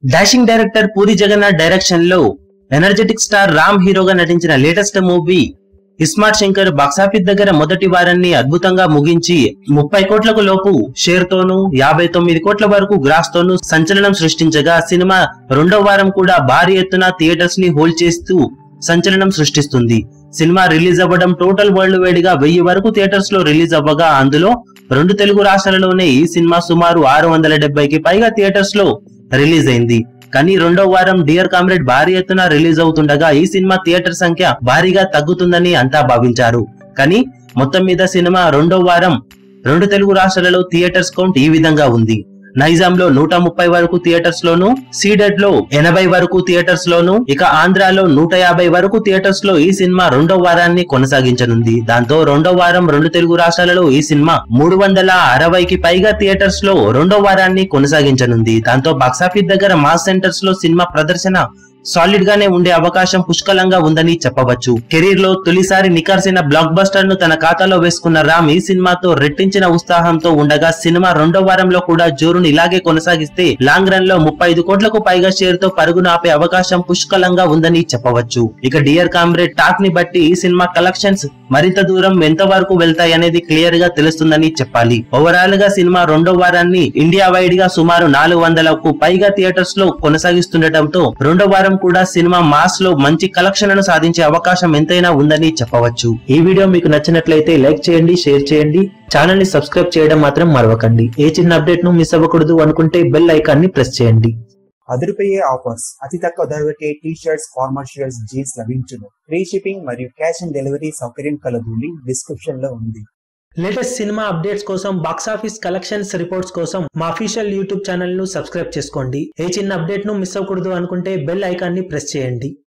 dashing director Puri Jagannath direction లో energetic star Ram హీరోగా నటించిన latest movie iSmart Shankar box office దగ్గర మొదటి వారాన్ని అద్భుతంగా ముగించి ముప్పై కోట్లకు లోపు షేర్ తోనూ యాభై తొమ్మిది కోట్ల వరకు గ్రాస్ తోనూ సంచలనం సృష్టించగా సినిమా రెండో వారం కూడా భారీ ఎత్తున థియేటర్స్ ని హోల్డ్ చేస్తూ సంచలనం సృష్టిస్తుంది సినిమా రిలీజ్ అవ్వడం టోటల్ వరల్డ్ వైడ్ గా వెయ్యి వరకు థియేటర్స్ లో రిలీజ్ అవ్వగా అందులో రెండు తెలుగు రాష్ట్రాలలోనే ఈ సినిమా సుమారు ఆరు వందల డెబ్బైకి పైగా థియేటర్స్ లో రిలీజ్ అయింది కానీ రెండో వారం డియర్ కామ్రేడ్ భారీ ఎత్తున రిలీజ్ అవుతుండగా ఈ సినిమా థియేటర్ సంఖ్య భారీగా తగ్గుతుందని అంతా భావించారు కానీ మొత్తం మీద సినిమా రెండో వారం రెండు తెలుగు రాష్ట్రాలలో థియేటర్స్ కౌంట్ ఈ విధంగా ఉంది నైజాం లో నూట ముప్పై వరకు థియేటర్స్ లోను సీడెడ్ లో ఎనభై వరకు థియేటర్స్ లోను ఇక ఆంధ్రాలో నూట యాభై వరకు థియేటర్స్ లో ఈ సినిమా రెండో వారాన్ని కొనసాగించనుంది దాంతో రెండో వారం రెండు తెలుగు రాష్ట్రాలలో ఈ సినిమా మూడు వందల అరవైకి పైగా థియేటర్స్ లో రెండో వారాన్ని కొనసాగించనుంది దాంతో బాక్సాఫీస్ దగ్గర మాస్ సెంటర్స్ లో సినిమా ప్రదర్శన సాలిడ్ గానే ఉండే అవకాశం పుష్కలంగా ఉందని చెప్పవచ్చు కెరీర్ లో తొలిసారి నికార్సిన బ్లాక్ బస్టర్ ను తన ఖాతాలో వేసుకున్న రామ్ ఈ సినిమాతో రెట్టించిన ఉత్సాహంతో ఉండగా సినిమా రెండో వారంలో కూడా జోరును ఇలాగే కొనసాగిస్తే లాంగ్ రన్ లో ముప్పై ఐదు కోట్లకు పైగా షేర్ తో పరుగును ఆపే అవకాశం పుష్కలంగా ఉందని చెప్పవచ్చు ఇక డియర్ కామ్రేడ్ టాక్ ని బట్టి ఈ సినిమా కలెక్షన్స్ మరింత దూరం ఎంత వరకు వెళ్తాయి అనేది క్లియర్ గా తెలుస్తుందని చెప్పాలి ఓవరాల్ గా సినిమా రెండో వారాన్ని ఇండియా వైడ్ గా సుమారు నాలుగు వందలకు పైగా థియేటర్స్ లో కొనసాగిస్తుండటంతో రెండో వారం కూడా సినిమా మాస్ లో మంచి కలెక్షన్లను సాధించే అవకాశం ఎంతైనా ఉందని చెప్పవచ్చు ఈ వీడియో మీకు నచ్చినట్లయితే లైక్ చేయండి షేర్ చేయండి ఛానల్ ని సబ్స్క్రైబ్ చేయడం మాత్రం మరవకండి ఏ చిన్న అప్డేట్ ను మిస్ అవ్వకూడదు అనుకుంటే బెల్ ఐకాన్ ని ప్రెస్ చేయండి అదిరిపోయే ఆఫర్స్ అతి తక్కువ ధరకే T shirts formal shirts jeans లభించును ఫ్రీ షిప్పింగ్ మరియు క్యాష్ ఆన్ డెలివరీ సౌకర్యం కలదు లింక్ డిస్క్రిప్షన్ లో ఉంది లేటెస్ట్ సినిమా అప్డేట్స్ కోసం బాక్సాఫీస్ కలెక్షన్స్ రిపోర్ట్స్ కోసం మా అఫీషియల్ యూట్యూబ్ ఛానల్ ను సబ్స్క్రైబ్ చేసుకోండి ఏ చిన్న అప్డేట్ ను మిస్ అవ్వకూడదు అనుకుంటే బెల్ ఐకాన్ ని ప్రెస్ చేయండి